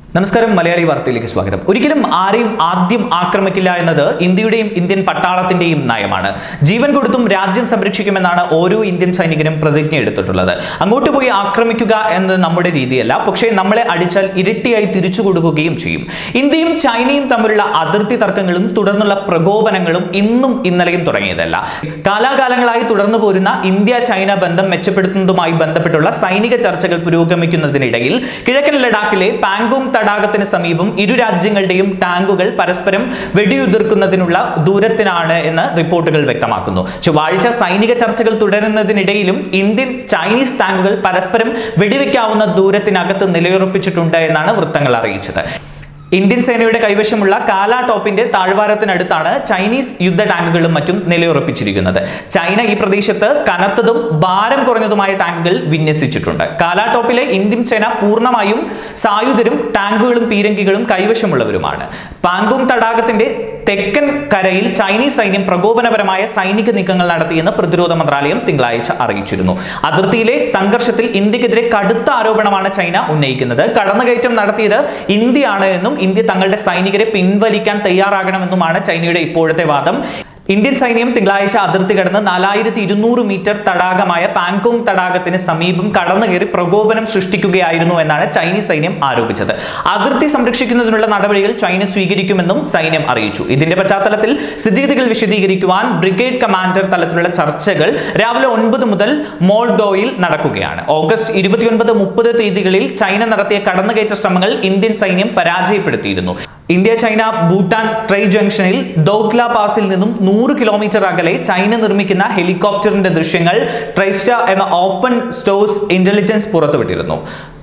നമസ്കാരം മലയാളി വാർത്തയിലേക്ക് സ്വാഗതം ഒരിക്കലും ആരെയും ആദ്യം ആക്രമിക്കില്ല എന്നത് ഇന്ത്യയുടെയും ഇന്ത്യൻ പട്ടാളത്തിന്റെയും നയമാണ് ജീവൻ കൊടുത്തും രാജ്യം സംരക്ഷിക്കുമെന്നാണ് ഓരോ ഇന്ത്യൻ സൈനികനും പ്രതിജ്ഞ എടുത്തിട്ടുള്ളത് അങ്ങോട്ട് പോയി ആക്രമിക്കുക എന്നത് നമ്മുടെ രീതിയല്ല പക്ഷേ നമ്മളെ അടിച്ചാൽ ഇരട്ടിയായി തിരിച്ചു കൊടുക്കുകയും ചെയ്യും ഇന്ത്യയും ചൈനയും തമ്മിലുള്ള അതിർത്തി തർക്കങ്ങളും തുടർന്നുള്ള പ്രകോപനങ്ങളും ഇന്നും ഇന്നലെയും തുടങ്ങിയതല്ല കാലാകാലങ്ങളായി തുടർന്നു പോരുന്ന ഇന്ത്യ ചൈന ബന്ധം മെച്ചപ്പെടുത്തുന്നതുമായി ബന്ധപ്പെട്ടുള്ള സൈനിക ചർച്ചകൾ പുരോഗമിക്കുന്നതിനിടയിൽ കിഴക്കൻ ലഡാക്കിലെ പാങ്കോങ് തടാകത്തിന് സമീപം ഇരു രാജ്യങ്ങളുടെയും ടാങ്കുകൾ പരസ്പരം വെടിയുതിർക്കുന്നതിനുള്ള ദൂരത്തിനാണ് എന്ന് റിപ്പോർട്ടുകൾ വ്യക്തമാക്കുന്നു ചൊവ്വാഴ്ച സൈനിക ചർച്ചകൾ തുടരുന്നതിനിടയിലും ഇന്ത്യൻ ചൈനീസ് ടാങ്കുകൾ പരസ്പരം വെടിവെക്കാവുന്ന ദൂരത്തിനകത്ത് നിലയുറപ്പിച്ചിട്ടുണ്ട് എന്നാണ് വൃത്തങ്ങൾ അറിയിച്ചത് ഇന്ത്യൻ സേനയുടെ കൈവശമുള്ള കാല ടോപ്പിന്റെ താഴ്വാരത്തിനടുത്താണ് ചൈനീസ് യുദ്ധ ടാങ്കുകളും മറ്റും നിലയുറപ്പിച്ചിരിക്കുന്നത് ചൈന ഈ പ്രദേശത്ത് കനത്തതും ഭാരം കുറഞ്ഞതുമായ ടാങ്കുകൾ വിന്യസിച്ചിട്ടുണ്ട് കാല ടോപ്പിലെ ഇന്ത്യൻ സേന പൂർണ്ണമായും സായുധരും ടാങ്കുകളും പീരങ്കികളും കൈവശമുള്ളവരുമാണ് പാങ്കോങ് തടാകത്തിന്റെ തെക്കൻ കരയിൽ ചൈനീസ് സൈന്യം പ്രകോപനപരമായ സൈനിക നീക്കങ്ങൾ നടത്തിയെന്ന് പ്രതിരോധ മന്ത്രാലയം തിങ്കളാഴ്ച അറിയിച്ചിരുന്നു അതിർത്തിയിലെ സംഘർഷത്തിൽ ഇന്ത്യക്കെതിരെ കടുത്ത ആരോപണമാണ് ചൈന ഉന്നയിക്കുന്നത് കടന്നുകയറ്റം നടത്തിയത് ഇന്ത്യയാണ് എന്നും ഇന്ത്യ തങ്ങളുടെ സൈനികരെ പിൻവലിക്കാൻ തയ്യാറാകണമെന്നുമാണ് ചൈനയുടെ ഇപ്പോഴത്തെ വാദം ഇന്ത്യൻ സൈന്യം തിങ്കളാഴ്ച അതിർത്തി കടന്ന് നാലായിരത്തി ഇരുന്നൂറ് മീറ്റർ തടാകമായ പാങ്കോങ് തടാകത്തിന് സമീപം കടന്നു കയറി പ്രകോപനം സൃഷ്ടിക്കുകയായിരുന്നു എന്നാണ് ചൈനീസ് സൈന്യം ആരോപിച്ചത് അതിർത്തി സംരക്ഷിക്കുന്നതിനുള്ള നടപടികൾ ചൈന സ്വീകരിക്കുമെന്നും സൈന്യം അറിയിച്ചു ഇതിന്റെ പശ്ചാത്തലത്തിൽ സ്ഥിതിഗതികൾ വിശദീകരിക്കുവാൻ ബ്രിഗേഡ് കമാൻഡർ തലത്തിലുള്ള ചർച്ചകൾ രാവിലെ ഒൻപത് മുതൽ മോൾഡോയിൽ നടക്കുകയാണ് ഓഗസ്റ്റ് ഇരുപത്തിയൊൻപത് മുപ്പത് തീയതികളിൽ ചൈന നടത്തിയ കടന്നുകയറ്റ ശ്രമങ്ങൾ ഇന്ത്യൻ സൈന്യം പരാജയപ്പെടുത്തിയിരുന്നു ഇന്ത്യ ചൈന ഭൂട്ടാൻ ട്രൈ ജംഗ്ഷനിൽ ദോഗ്ല പാസിൽ നിന്നും നൂറ് കിലോമീറ്റർ അകലെ ചൈന നിർമ്മിക്കുന്ന ഹെലികോപ്റ്ററിന്റെ ദൃശ്യങ്ങൾ ട്രൈസ്റ്റ എന്ന ഓപ്പൺ സ്റ്റോഴ്സ് ഇന്റലിജൻസ് പുറത്തുവിട്ടിരുന്നു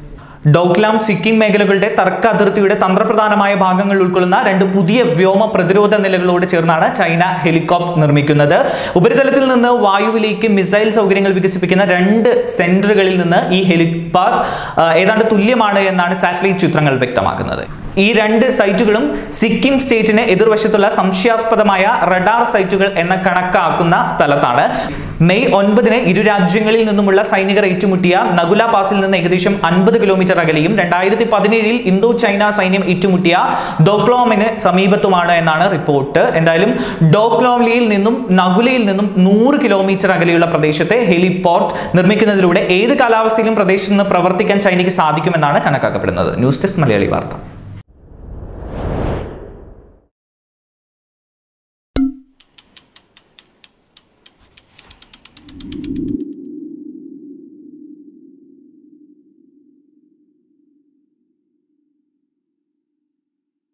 ഡോക്ലാം സിക്കിം മേഖലകളുടെ തർക്ക അതിർത്തിയുടെ തന്ത്രപ്രധാനമായ ഭാഗങ്ങൾ ഉൾക്കൊള്ളുന്ന രണ്ട് പുതിയ വ്യോമ പ്രതിരോധ നിലകളോട് ചേർന്നാണ് ചൈന ഹെലികോപ്റ്റർ നിർമ്മിക്കുന്നത് ഉപരിതലത്തിൽ നിന്ന് വായുവിലേക്ക് മിസൈൽ സൗകര്യങ്ങൾ വികസിപ്പിക്കുന്ന രണ്ട് സെന്ററുകളിൽ നിന്ന് ഈ ഹെലിപാഡ് ആ, ഏതാണ്ട് തുല്യമാണ് എന്നാണ് സാറ്റലൈറ്റ് ചിത്രങ്ങൾ വ്യക്തമാക്കുന്നത് ഈ രണ്ട് സൈറ്റുകളും സിക്കിം സ്റ്റേറ്റിന് എതിർവശത്തുള്ള സംശയാസ്പദമായ റഡാർ സൈറ്റുകൾ എന്ന കണക്കാക്കുന്ന സ്ഥലത്താണ് മെയ് ഒൻപതിന് ഇരു രാജ്യങ്ങളിൽ നിന്നുമുള്ള സൈനികർ ഏറ്റുമുട്ടിയ നഗുല പാസിൽ നിന്ന് ഏകദേശം അൻപത് കിലോമീറ്റർ അകലെയും രണ്ടായിരത്തി പതിനേഴിൽ ഇന്തോ ചൈന സൈന്യം ഏറ്റുമുട്ടിയ ഡോക്ലോമിന് സമീപത്തുമാണ് എന്നാണ് റിപ്പോർട്ട് എന്തായാലും ഡോക്ലോംലിയിൽ നിന്നും നഗുലയിൽ നിന്നും നൂറ് കിലോമീറ്റർ അകലെയുള്ള പ്രദേശത്തെ ഹെലിപോർട്ട് നിർമ്മിക്കുന്നതിലൂടെ ഏത് കാലാവസ്ഥയിലും പ്രദേശത്ത് നിന്ന് പ്രവർത്തിക്കാൻ ചൈനയ്ക്ക് സാധിക്കുമെന്നാണ് കണക്കാക്കപ്പെടുന്നത് ന്യൂസ് ഡെസ്ക് മലയാളി വാർത്ത